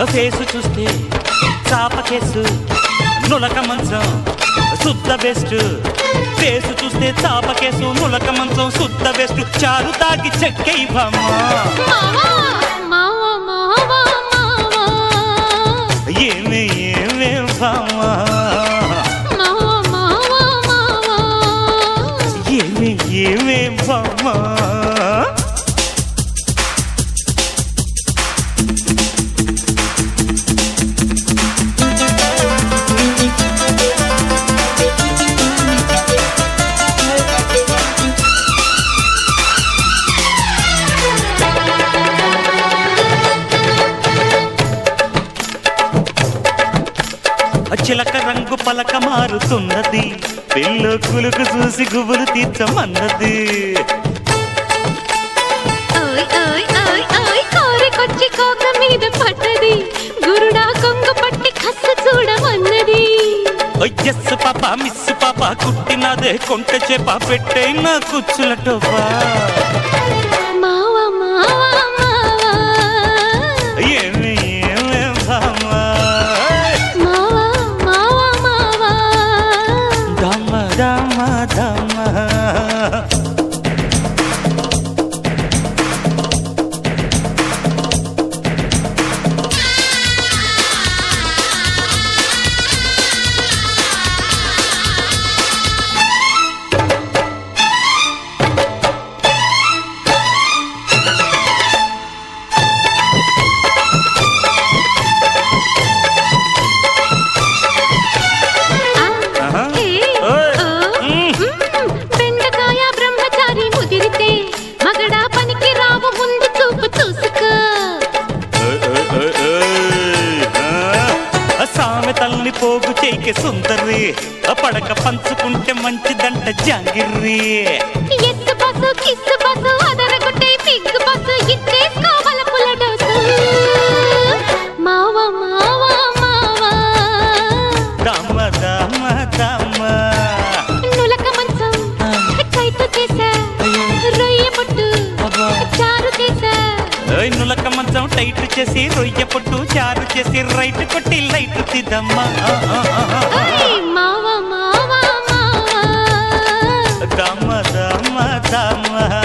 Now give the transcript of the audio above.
Face చూస్తే చాప case నులక మంచం శుద్ధ బెస్ట్ ఫేసు చూస్తే చాప కేసు నులక మంచం శుద్ధ బెస్ట్ చారు తాగి చెక్కై బామ్మా మావా మావా మావా మావా ఏమే ఏమే బామ్మా మావా మావా మావా ఏమే ఏమే బామ్మా చిలక రంగు పలక మారుతున్నది పిల్ల కులుకు చూసి గుబులు తీర్చమన్నది ఓయ్ ఓయ్ ఓయ్ ఓయ్ కోరికొచ్చి కోక మీద పడ్డది గురుడా కొంగు పట్టి కస్సు చూడమన్నది ఎస్ పాప మిస్ పాప కుట్టినదే కొంట చేప పెట్టే నా కుచ్చుల టోపా మావా మావా మావా ఏమి ఏమే భామా మావా మావా మావా దమ దమ దమ ఆహా. ఏ, ఓయ్. ఓ, మ్. మ్, బెండకాయ బ్రహ్మచారి ముదిరితే మగడా పనికి రావు ముందు చూపు చూసుకో ఓయ్, ఓయ్, ఓయ్, ఓయ్. ఆ, సామెతల్ని పోగు చేయికి సుందరి ఆ పడక పంచుకుంటే మంచిదంట జాంగిర్రి ఎత్తు బస్సు కిస్సు బస్సు అదరగొట్టే పిగ్గు బస్సు ఇచ్చేసుకోవాల పుల్ల డోసు మావా మావా మావా దమ దమ దమ నులక మంచం ఆ. కైతో చేసా అయ్యో. రొయ్య పొట్టు అబ్బా. చారు చేసా ఓయ్ నులక మంచం టైట్ చేసి రొయ్య పొట్టు చారు చేసి రైట్ కొట్టి లైట్ తిద్దమ్మా ఓయ్ మావా మావా మావా దమ దమ దమ